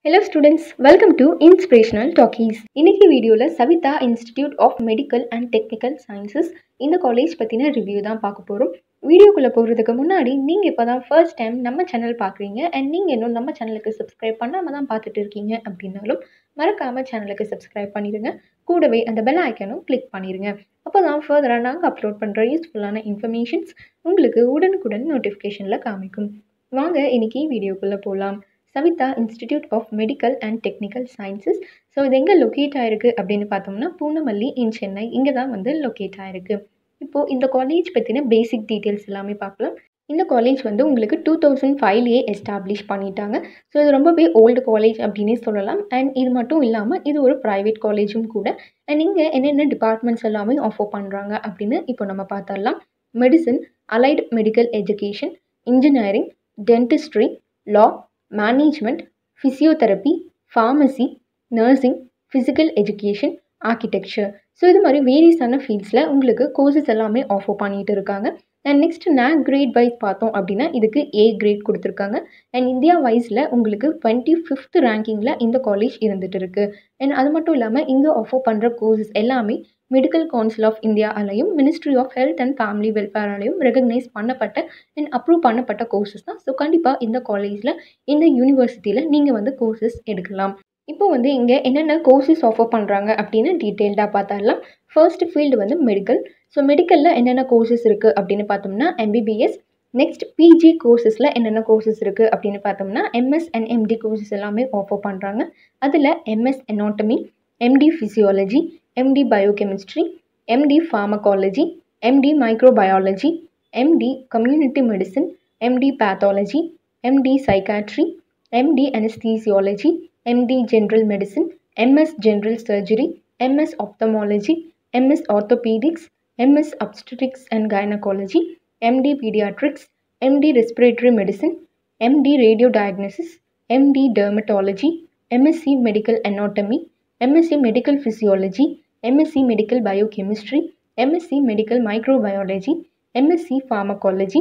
hello students welcome to inspirational talkies இன்னைக்கு வீடியோவில் Saveetha institute of medical and technical sciences இந்த college பற்றின review தான் பார்க்க போகிறோம் வீடியோக்குள்ளே போகிறதுக்கு முன்னாடி நீங்கள் இப்போ தான் ஃபர்ஸ்ட் டைம் நம்ம சேனல் பார்க்குறீங்க அண்ட் நீங்கள் இன்னும் நம்ம சேனலுக்கு சப்ஸ்கிரைப் பண்ணாமல் தான் பார்த்துட்டு இருக்கீங்க அப்படின்னாலும் மறக்காமல் சேனலுக்கு சப்ஸ்கிரைப் பண்ணிடுங்க கூடவே அந்த பெல் ஐக்கனும் கிளிக் பண்ணிடுங்க அப்போ தான் ஃபர்தராக நாங்கள் அப்லோட் பண்ணுற யூஸ்ஃபுல்லான இன்ஃபர்மேஷன்ஸ் உங்களுக்கு உடனுக்குடன் நோட்டிஃபிகேஷனில் காமிக்கும் வாங்க இன்னைக்கு வீடியோக்குள்ளே போகலாம் Saveetha institute of medical and technical sciences so இது எங்கே லொக்கேட் ஆயிருக்கு அப்படின்னு பார்த்தோம்னா பூனமல்லி இன் சென்னை இங்கே தான் வந்து லொக்கேட் ஆயிருக்கு இப்போது இந்த காலேஜ் பற்றின பேசிக் டீட்டெயில்ஸ் எல்லாமே பார்க்கலாம் இந்த காலேஜ் வந்து உங்களுக்கு டூ தௌசண்ட் ஃபைவ்லேயே எஸ்டாப்ளிஷ் பண்ணிட்டாங்க ஸோ இது ரொம்பவே ஓல்டு காலேஜ் அப்படின்னே சொல்லலாம் அண்ட் இது மட்டும் இல்லாமல் இது ஒரு ப்ரைவேட் காலேஜும் கூட அண்ட் இங்கே என்னென்ன டிபார்ட்மெண்ட்ஸ் எல்லாமே ஆஃபர் பண்ணுறாங்க அப்படின்னு இப்போ நம்ம பார்த்தரலாம் medicine allied medical education engineering dentistry law management physiotherapy pharmacy nursing physical education architecture so இது மாதிரி வேரியஸான ஃபீல்ட்ஸில் உங்களுக்கு கோர்சஸ் எல்லாமே ஆஃபர் பண்ணிகிட்டு இருக்காங்க and next NAAC grade wise பார்த்தோம் அப்படின்னா இதுக்கு ஏ கிரேட் கொடுத்துருக்காங்க அண்ட் இந்தியா வைஸில் உங்களுக்கு டுவெண்ட்டி ஃபிஃப்த் ரேங்கிங்கில் இந்த காலேஜ் இருந்துகிட்டு இருக்குது அண்ட் அது மட்டும் இல்லாமல் இங்கே ஆஃபர் பண்ணுற கோர்சஸ் எல்லாமே மெடிக்கல் கவுன்சில் ஆஃப் இந்தியா அலையும் ministry of health and family welfare அலையும் ரெகக்னைஸ் பண்ணப்பட்ட அண்ட் அப்ரூவ் பண்ணப்பட்ட கோர்சஸ் தான் ஸோ கண்டிப்பாக இந்த காலேஜில் இந்த யூனிவர்சிட்டியில் நீங்கள் வந்து கோர்சஸ் எடுக்கலாம் இப்போ வந்து இங்கே என்னென்ன கோர்சஸ் ஆஃபர் பண்ணுறாங்க அப்படின்னு டீட்டெயில்டாக பார்த்தாலாம் ஃபர்ஸ்ட் ஃபீல்டு வந்து மெடிக்கல் ஸோ மெடிக்கலில் என்னென்ன கோர்சஸ் இருக்குது அப்படின்னு பார்த்தோம்னா எம்பிபிஎஸ் நெக்ஸ்ட் பிஜி கோர்சஸில் என்னென்ன கோர்சஸ் இருக்குது அப்படின்னு பார்த்தோம்னா எம்எஸ் அண்ட் எம்டி கோர்சஸ் எல்லாமே ஆஃபர் பண்ணுறாங்க அதில் MS anatomy MD physiology MD Biochemistry, MD Pharmacology, MD Microbiology, MD Community Medicine, MD Pathology, MD Psychiatry, MD Anesthesiology, MD General Medicine, MS General Surgery, MS Ophthalmology, MS Orthopedics, MS Obstetrics and Gynecology, MD Pediatrics, MD Respiratory Medicine, MD Radiodiagnosis, MD Dermatology, MSc Medical Anatomy, MSc Medical Physiology, MSc Medical Biochemistry, MSc Medical Microbiology, MSc Pharmacology,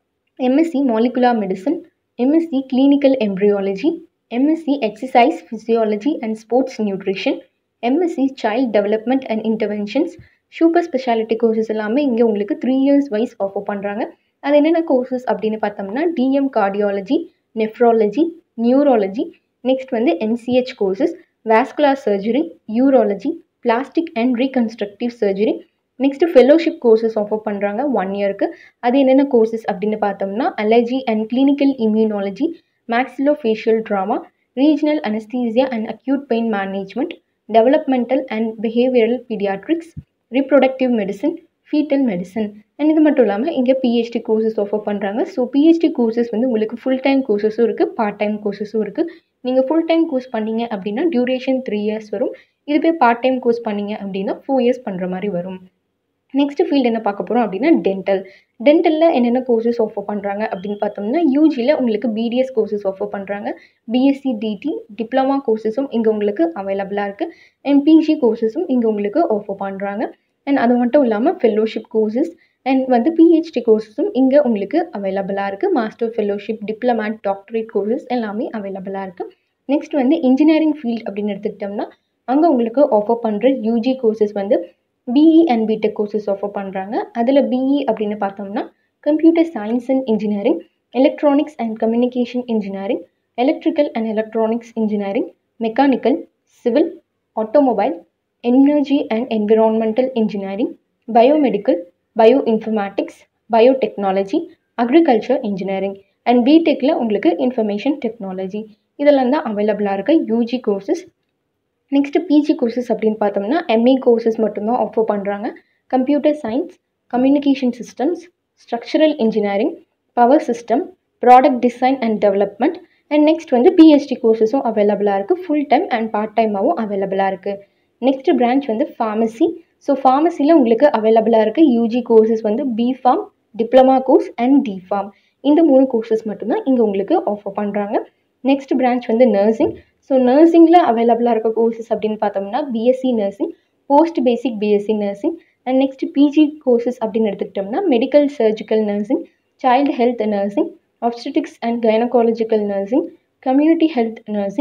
MSc Molecular Medicine, MSc Clinical Embryology, MSc Exercise Physiology and Sports Nutrition, MSc Child Development and Interventions, super speciality courses எல்லாமே இங்கே உங்களுக்கு three years wise offer பண்ணுறாங்க அது என்னென்ன courses அப்படின்னு பார்த்தோம்னா DM cardiology nephrology neurology next வந்து MCh courses vascular surgery urology plastic and reconstructive surgery next fellowship courses offer பண்ணுறாங்க ஒன் இயருக்கு அது என்னென்ன கோர்சஸ் அப்படின்னு பார்த்தோம்னா allergy and clinical immunology maxillo facial trauma regional anaesthesia and acute pain management developmental and behavioural paediatrics reproductive medicine fetal medicine and இது மட்டும் இல்லாமல் இங்கே பிஹெச்டி கோர்சஸ் ஆஃபர் பண்ணுறாங்க ஸோ பிஹெச்டி கோர்சஸ் வந்து உங்களுக்கு ஃபுல் டைம் கோர்சஸும் இருக்குது பார்ட் டைம் கோர்சஸும் இருக்குது நீங்கள் ஃபுல் டைம் கோர்ஸ் பண்ணீங்க அப்படின்னா டியூரேஷன் த்ரீ இயர்ஸ் வரும் இதுவே பார்ட் டைம் கோர்ஸ் பண்ணீங்க அப்படின்னா ஃபோர் இயர்ஸ் பண்ணுற மாதிரி வரும் நெக்ஸ்ட் ஃபீல்டு என்ன பார்க்க போகிறோம் அப்படின்னா டென்டல் டென்டலில் என்னென்ன கோர்சஸ் ஆஃபர் பண்ணுறாங்க அப்படின்னு பார்த்தோம்னா யூஜியில் உங்களுக்கு பிடிஎஸ் கோர்சஸ் ஆஃபர் பண்ணுறாங்க பிஎஸ்சி டிடி டிப்ளமா கோர்சஸும் இங்கே உங்களுக்கு அவைலபிளாக இருக்குது அண்ட் பிஜி கோர்சஸும் இங்கே உங்களுக்கு ஆஃபர் பண்ணுறாங்க அண்ட் அது மட்டும் இல்லாமல் ஃபெல்லோஷிப் கோர்சஸ் அண்ட் வந்து பிஹெச்டி கோர்சஸும் இங்கே உங்களுக்கு அவைலபிளாக இருக்குது master fellowship diplomate doctorate courses எல்லாமே அவைலபிளாக இருக்குது நெக்ஸ்ட் வந்து இன்ஜினியரிங் ஃபீல்ட் அப்படின்னு எடுத்துக்கிட்டோம்னா அங்கே உங்களுக்கு ஆஃபர் பண்ணுற யூஜி கோர்சஸ் வந்து BE and BTech courses offer பண்ணுறாங்க அதில் பிஇ அப்படின்னு பார்த்தோம்னா computer science and engineering electronics and communication engineering electrical and electronics engineering mechanical civil automobile energy and environmental engineering biomedical bio informatics biotechnology agriculture engineering and பிடெக்கில் உங்களுக்கு information technology இதெல்லாம் தான் அவைலபிளாக இருக்க UG courses next PG courses அப்படின்னு பார்த்தோம்னா MA courses மட்டும்தான் offer பண்ணுறாங்க computer science communication systems structural engineering power system product design and development and next வந்து பிஹெச்டி கோர்சஸும் அவைலபிளாக இருக்குது ஃபுல் டைம் அண்ட் பார்ட் டைமாகவும் அவைலபிளாக இருக்குது நெக்ஸ்ட் பிரான்ச் வந்து ஃபார்மசி ஸோ ஃபார்மசியில் உங்களுக்கு அவைலபிளாக இருக்குது யூஜி கோர்சஸ் வந்து BPharm diploma course and DPharm இந்த மூணு கோர்சஸ் மட்டும்தான் இங்கே உங்களுக்கு ஆஃபர் பண்ணுறாங்க நெக்ஸ்ட் பிரான்ச் வந்து நர்சிங் ஸோ நர்சிங்கில் அவைலபிளாக இருக்க கோர்சஸ் அப்படின்னு பார்த்தோம்னா BSc nursing post basic BSc nursing and next PG courses அப்படின்னு எடுத்துக்கிட்டோம்னா medical surgical nursing child health nursing obstetrics and gynaecological nursing community health nursing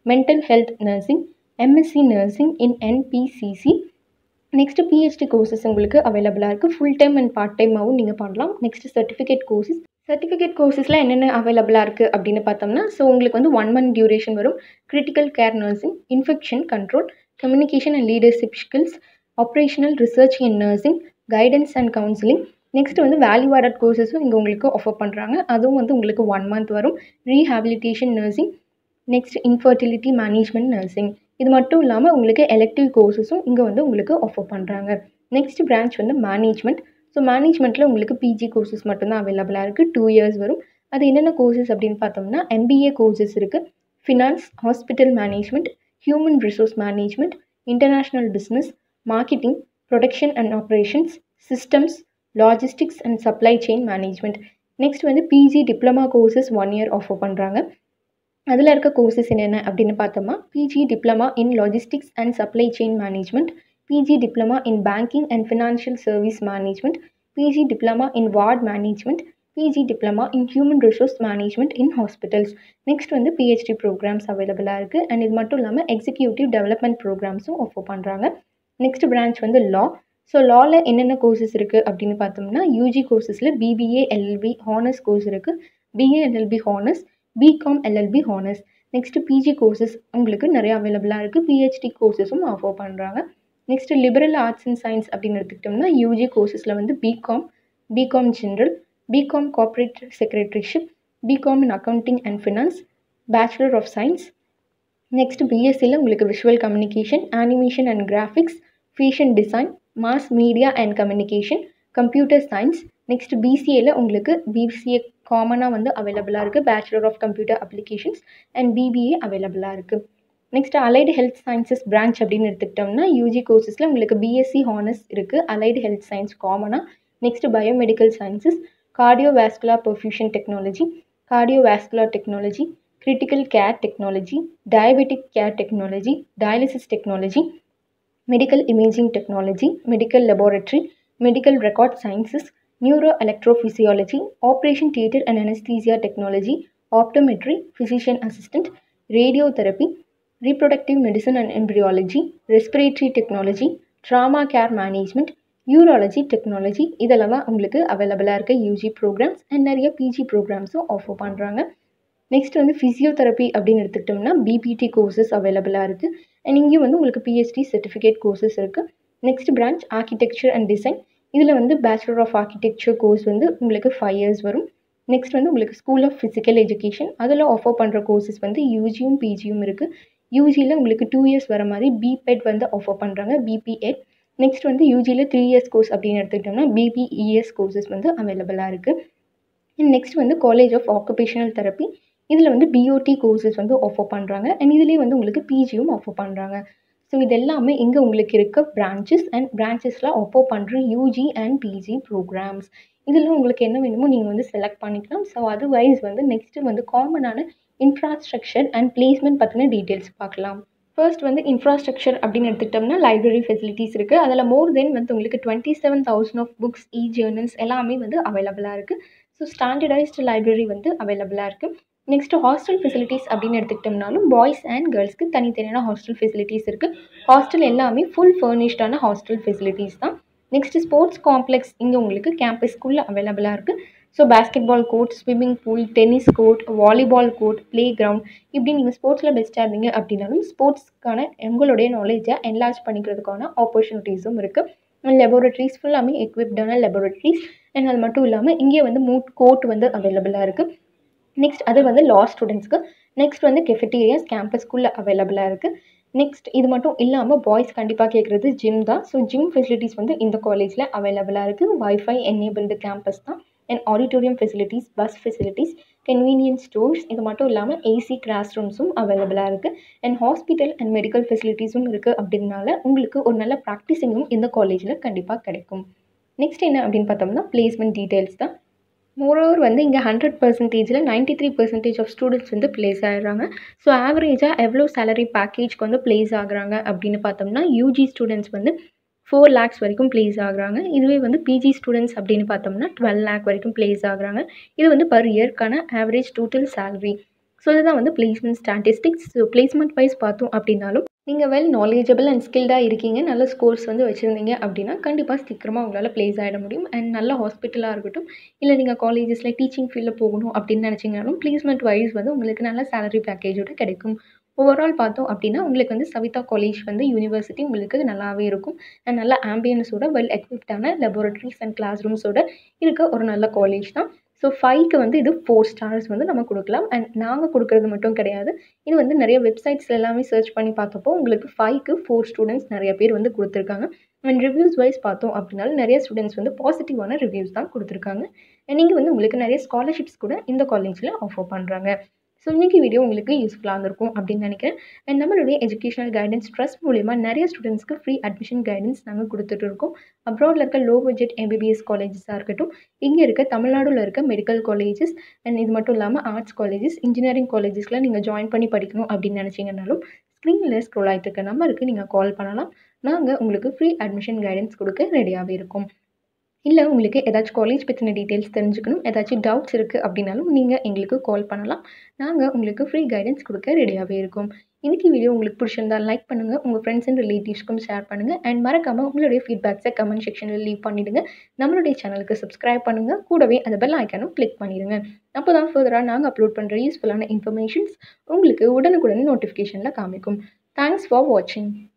mental health nursing MSc nursing in NPCC next PhD courses உங்களுக்கு அவைலபிளாக இருக்குது full time and part டைமாகவும் நீங்கள் பண்ணலாம் next certificate courses certificate கோர்சஸில் என்னென்ன அவைலபிளாக இருக்குது அப்படின்னு பார்த்தோம்னா ஸோ உங்களுக்கு வந்து ஒன் மந்த் டியூரேஷன் வரும் critical care nursing infection control communication and leadership skills operational research in nursing guidance and counselling next வந்து வேல்யூ ஆடட் கோர்சஸும் இங்கே உங்களுக்கு ஆஃபர் பண்ணுறாங்க அதுவும் வந்து உங்களுக்கு ஒன் மந்த் வரும் rehabilitation nursing next infertility management nursing இது மட்டும் இல்லாமல் உங்களுக்கு எலெக்டிவ் கோர்சஸும் இங்கே வந்து உங்களுக்கு ஆஃபர் பண்ணுறாங்க நெக்ஸ்ட் பிரான்ச் வந்து மேனேஜ்மெண்ட் ஸோ மேனேஜ்மெண்ட்டில் உங்களுக்கு பிஜி கோர்சஸ் மட்டும்தான் அவைலபிளாக இருக்குது டூ இயர்ஸ் வரும் அது என்னென்ன கோர்சஸ் அப்படின்னு பார்த்தோம்னா எம்பிஏ கோர்சஸ் இருக்குது finance hospital management human resource management international business marketing production and operations systems logistics and supply chain management next வந்து PG diploma courses one year offer பண்ணுறாங்க அதில் இருக்க கோர்சஸ் என்னென்ன அப்படின்னு பார்த்தோம்னா PG diploma in logistics and supply chain management PG diploma in banking and financial service management PG diploma in ward management PG diploma in human resource management in hospitals next வந்து PhD programmes அவைலபிளாக இருக்குது and இது மட்டும் இல்லாமல் executive development ப்ரோக்ராம்ஸும் offer பண்ணுறாங்க next branch வந்து law so லாவில் என்னென்ன கோர்சஸ் இருக்குது அப்படின்னு பார்த்தோம்னா யூஜி கோர்சஸில் பிபிஏ எல்எல்பி ஹானர்ஸ் கோர்ஸ் இருக்குது BA LLB honours BCom LLB honours next PG courses உங்களுக்கு நிறைய அவைலபிளாக இருக்குது பிஹெச்டி கோர்சஸும் ஆஃபர் பண்ணுறாங்க next liberal arts and science அப்படின்னு எடுத்துக்கிட்டோம்னா யூஜி கோர்சஸில் வந்து BCom BCom general BCom corporate secretaryship BCom in accounting and finance bachelor of science next பிஎஸ்சியில் உங்களுக்கு visual communication animation and graphics fashion design mass media and communication computer science next பிசிஏல உங்களுக்கு BCA காமனாக வந்து அவைலபிளாக இருக்குது bachelor of computer applications and BBA அவைலபிளாக இருக்குது next allied health sciences branch அப்படின்னு எடுத்துக்கிட்டோம்னா யூஜி கோர்சஸில் உங்களுக்கு பிஎஸ்சி ஹானர்ஸ் இருக்குது அலைடு ஹெல்த் சயின்ஸ் காமனாக next biomedical sciences cardiovascular perfusion technology cardiovascular technology critical care technology diabetic care technology dialysis technology medical imaging technology medical laboratory medical record sciences neuro electrophysiology operation theatre and anaesthesia technology optometry physician assistant radio therapy reproductive medicine and embryology, respiratory technology, trauma care management, urology technology இதெல்லாம் தான் உங்களுக்கு அவைலபிளாக இருக்க UG programmes and நிறைய PG ப்ரோக்ராம்ஸும் offer பண்ணுறாங்க next வந்து physiotherapy அப்படின்னு எடுத்துக்கிட்டோம்னா பிபிடி கோர்சஸ் அவைலபிளாக இருக்குது அண்ட் இங்கேயும் வந்து உங்களுக்கு பிஹெச்டி சர்டிஃபிகேட் கோர்சஸ் இருக்குது next branch architecture and design இதில் வந்து பேச்சுலர் ஆஃப் ஆர்கிடெக்சர் கோர்ஸ் வந்து உங்களுக்கு ஃபைவ் இயர்ஸ் வரும் நெக்ஸ்ட் வந்து உங்களுக்கு ஸ்கூல் ஆஃப் ஃபிசிக்கல் எஜுகேஷன் அதில் ஆஃபர் பண்ணுற கோர்சஸ் வந்து யூஜியும் பிஜியும் இருக்குது யூஜியில் உங்களுக்கு டூ இயர்ஸ் வர மாதிரி பிபெட் வந்து ஆஃபர் பண்ணுறாங்க பிபிஎட் நெக்ஸ்ட் வந்து யூஜியில் த்ரீ இயர்ஸ் கோர்ஸ் அப்படின்னு எடுத்துக்கிட்டோம்னா பிபிஇஎஸ் கோர்சஸ் வந்து அவைலபிளாக இருக்குது அண்ட் நெக்ஸ்ட் வந்து காலேஜ் ஆஃப் ஆக்குபேஷனல் தெரப்பி இதில் வந்து பிஓடி கோர்சஸ் வந்து ஆஃபர் பண்ணுறாங்க அண்ட் இதுலேயே வந்து உங்களுக்கு பிஜியும் ஆஃபர் பண்ணுறாங்க ஸோ இது எல்லாமே இங்கே உங்களுக்கு இருக்க பிரான்ச்சஸ் அண்ட் பிரான்ச்சஸில் ஆஃபர் பண்ணுற யூஜி அண்ட் பிஜி ப்ரோக்ராம்ஸ் இதில் உங்களுக்கு என்ன வேணுமோ நீங்கள் வந்து செலக்ட் பண்ணிக்கலாம் ஸோ அதர்வைஸ் வந்து நெக்ஸ்ட்டு வந்து காமனான இன்ஃப்ராஸ்ட்ரக்சர் அண்ட் பிளேஸ்மெண்ட் பற்றின டீட்டெயில்ஸ் பார்க்கலாம் ஃபர்ஸ்ட் வந்து இன்ஃப்ராஸ்ட்ரக்சர் அப்படின்னு எடுத்துக்கிட்டோம்னா லைப்ரரி ஃபெசிலிட்டிஸ் இருக்குது அதில் மோர் தென் வந்து உங்களுக்கு twenty seven thousand of books e journals எல்லாமே வந்து அவைலபிளாக இருக்குது ஸோ ஸ்டாண்டர்டைஸ்டு லைப்ரரி வந்து அவைலபிளாக இருக்குது நெக்ஸ்ட் ஹாஸ்டல் ஃபெசிலிட்டிஸ் அப்படின்னு எடுத்துக்கிட்டோம்னாலும் பாய்ஸ் அண்ட் கேர்ள்ஸ்க்கு தனித்தனியான ஹாஸ்டல் ஃபெசிலிட்டிஸ் இருக்குது ஹாஸ்டல் எல்லாமே ஃபுல் ஃபர்னிஷ்டான ஹாஸ்டல் ஃபெசிலிட்டிஸ் தான் நெக்ஸ்ட் ஸ்போர்ட்ஸ் காம்ப்ளெக்ஸ் இங்கே உங்களுக்கு கேம்பஸ்க்குள்ளே அவைலபிளாக இருக்குது so basketball court swimming pool tennis court volleyball court playground இப்படி நீங்கள் ஸ்போர்ட்ஸில் பெஸ்ட்டாக இருந்தீங்க அப்படின்னாலும் ஸ்போர்ட்ஸ்க்கான உங்களுடைய நாலேஜை என்லார்ஜ் பண்ணிக்கிறதுக்கான ஆப்பர்ச்சுனிட்டிஸும் இருக்குது லெபோரட்டரிஸ் ஃபுல்லாமே எக்விப்டான லெபோரட்டரிஸ் அண்ட் அது மட்டும் இல்லாமல் இங்கே வந்து மூட் கோர்ட் வந்து அவைலபிளாக இருக்குது நெக்ஸ்ட் அது வந்து லா ஸ்டூடெண்ட்ஸ்க்கு நெக்ஸ்ட் வந்து கெஃபட்டீரியாஸ் கேம்பஸ்க்குள்ளே அவைலபிளாக இருக்குது நெக்ஸ்ட் இது மட்டும் இல்லாமல் பாய்ஸ் கண்டிப்பாக கேட்குறது ஜிம் தான் ஸோ ஜிம் ஃபெசிலிட்டிஸ் வந்து இந்த காலேஜில் அவைலபிளாக இருக்குது வைஃபை எனேபிள்டு கேம்பஸ் தான் and auditorium facilities bus facilities convenience stores இது மட்டும் இல்லாமல் ஏசி கிளாஸ் ரூம்ஸும் அவைலபிளாக இருக்குது அண்ட் ஹாஸ்பிட்டல் அண்ட் மெடிக்கல் ஃபெசிலிட்டிஸும் இருக்குது அப்படின்னால உங்களுக்கு ஒரு நல்ல ப்ராக்டிஸிங்கும் இந்த காலேஜில் கண்டிப்பாக கிடைக்கும் நெக்ஸ்ட் என்ன அப்படின்னு பார்த்தோம்னா பிளேஸ்மெண்ட் டீட்டெயில்ஸ் தான் மோரோவர் வந்து இங்கே ஹண்ட்ரட் பர்சன்டேஜில் ninety three percentage of students வந்து ப்ளேஸ் ஆகிடுறாங்க ஸோ ஆவரேஜாக எவ்வளோ சேலரி பேக்கேஜ்க்கு வந்து ப்ளேஸ் ஆகுறாங்க அப்படின்னு பார்த்தோம்னா யூஜி ஸ்டூடெண்ட்ஸ் வந்து ஃபோர் லேக்ஸ் வரைக்கும் ப்ளேஸ் ஆகுறாங்க இதுவே வந்து பிஜி ஸ்டூடெண்ட்ஸ் அப்படின்னு பார்த்தோம்னா டுவெல் லேக் வரைக்கும் ப்ளேஸ் ஆகுறாங்க இது வந்து பர் இயர்க்கான ஆவரேஜ் டோட்டல் சேலரி ஸோ இதுதான் வந்து placement statistics so placement wise பார்த்தோம் அப்படின்னாலும் நீங்கள் வெல் நாலேஜபிள் அண்ட் ஸ்கில்டாக இருக்கீங்க நல்ல ஸ்கோர்ஸ் வந்து வச்சுருந்தீங்க அப்படின்னா கண்டிப்பாக சீக்கிரமாக உங்களால் ப்ளேஸ் ஆகிட முடியும் அண்ட் நல்ல ஹாஸ்பிட்டலாக இருக்கட்டும் இல்லை நீங்கள் காலேஜஸில் டீச்சிங் ஃபீல்டில் போகணும் அப்படின்னு நினச்சிங்கனாலும் பிளேஸ்மெண்ட் வைஸ் வந்து உங்களுக்கு நல்ல சேலரி பேக்கேஜோட கிடைக்கும் ஓவரால் பார்த்தோம் அப்படின்னா உங்களுக்கு வந்து சவிதா காலேஜ் வந்து யூனிவர்சிட்டி உங்களுக்கு நல்லாவே இருக்கும் அண்ட் நல்ல ஆம்பியன்ஸோட வெல் எக்விப்டான லெபோரட்டரிஸ் அண்ட் கிளாஸ் ரூம்ஸோட இருக்க ஒரு நல்ல காலேஜ் தான் ஸோ ஃபைவ்க்கு வந்து இது ஃபோர் ஸ்டார்ஸ் வந்து நம்ம கொடுக்கலாம் அண்ட் நாங்கள் கொடுக்குறது மட்டும் கிடையாது இது வந்து நிறைய வெப்சைட்ஸில் எல்லாமே சர்ச் பண்ணி பார்த்தப்போ உங்களுக்கு ஃபைவ்க்கு ஃபோர் ஸ்டூடெண்ட்ஸ் நிறைய பேர் வந்து கொடுத்துருக்காங்க அண்ட் ரிவ்யூஸ் வைஸ் பார்த்தோம் அப்படின்னாலும் நிறைய ஸ்டூடெண்ட்ஸ் வந்து பாசிட்டிவான ரிவ்யூஸ் தான் கொடுத்துருக்காங்க அண்ட் நீங்கள் வந்து உங்களுக்கு நிறைய ஸ்காலர்ஷிப்ஸ் கூட இந்த காலேஜில் ஆஃபர் பண்ணுறாங்க ஸோ இன்றைக்கி வீடியோ உங்களுக்கு யூஸ்ஃபுல்லாக இருந்திருக்கும் அப்படின்னு நினைக்கிறேன் அண்ட் நம்மளுடைய எஜுகேஷனல் கைடன்ஸ் ட்ரஸ்ட் மூலிமா நிறைய ஸ்டூடெண்ட்ஸ்க்கு ஃப்ரீ அட்மிஷன் கைடன்ஸ் நாங்கள் கொடுத்துட்டு இருக்கோம் அப்ராடில் இருக்க லோ பட்ஜெட் எம்பிபிஎஸ் காலேஜஸாக இருக்கட்டும் இங்கே இருக்க தமிழ்நாடுல இருக்க மெடிக்கல் காலேஜஸ் அண்ட் இது மட்டும் இல்லாமல் ஆர்ட்ஸ் காலேஜஸ் இன்ஜினியரிங் காலேஜஸில் நீங்கள் ஜாயின் பண்ணி படிக்கணும் அப்படின்னு நினச்சிங்கனாலும் ஸ்க்ரீனில் ஸ்க்ரோல் ஆகிட்டு இருக்க நம்பருக்கு நீங்கள் கால் பண்ணலாம் நாங்கள் உங்களுக்கு ஃப்ரீ அட்மிஷன் கைடன்ஸ் கொடுக்க ரெடியாகவே இருக்கோம் இல்லை உங்களுக்கு ஏதாச்சும் காலேஜ் பற்றின டீட்டெயில்ஸ் தெரிஞ்சுக்கணும் ஏதாச்சும் டவுட்ஸ் இருக்குது அப்படின்னாலும் நீங்கள் எங்களுக்கு கால் பண்ணலாம் நாங்கள் உங்களுக்கு ஃப்ரீ கைடன்ஸ் கொடுக்க ரெடியாகவே இருக்கோம் இன்றைக்கி வீடியோ உங்களுக்கு பிடிச்சிருந்தா லைக் பண்ணுங்கள் உங்கள் ஃப்ரெண்ட்ஸ் அண்ட் ரிலேட்டிவ்ஸ்க்கும் ஷேர் பண்ணுங்கள் அண்ட் மறக்காமல் உங்களுடைய ஃபீட்பேக்ஸை கமெண்ட் செக்ஷனில் லீவ் பண்ணிவிடுங்க நம்மளுடைய சேனலுக்கு சப்ஸ்கிரைப் பண்ணுங்கள் கூடவே அந்த பெல் ஐக்கானும் கிளிக் பண்ணிடுங்க அப்போ தான் ஃபர்தராக நாங்கள் அப்லோட் பண்ணுற யூஸ்ஃபுல்லான இன்ஃபர்மேஷன்ஸ் உங்களுக்கு உடனுக்குடன் நோட்டிஃபிகேஷனில் காமிக்கும் தேங்க்ஸ் ஃபார் வாட்சிங்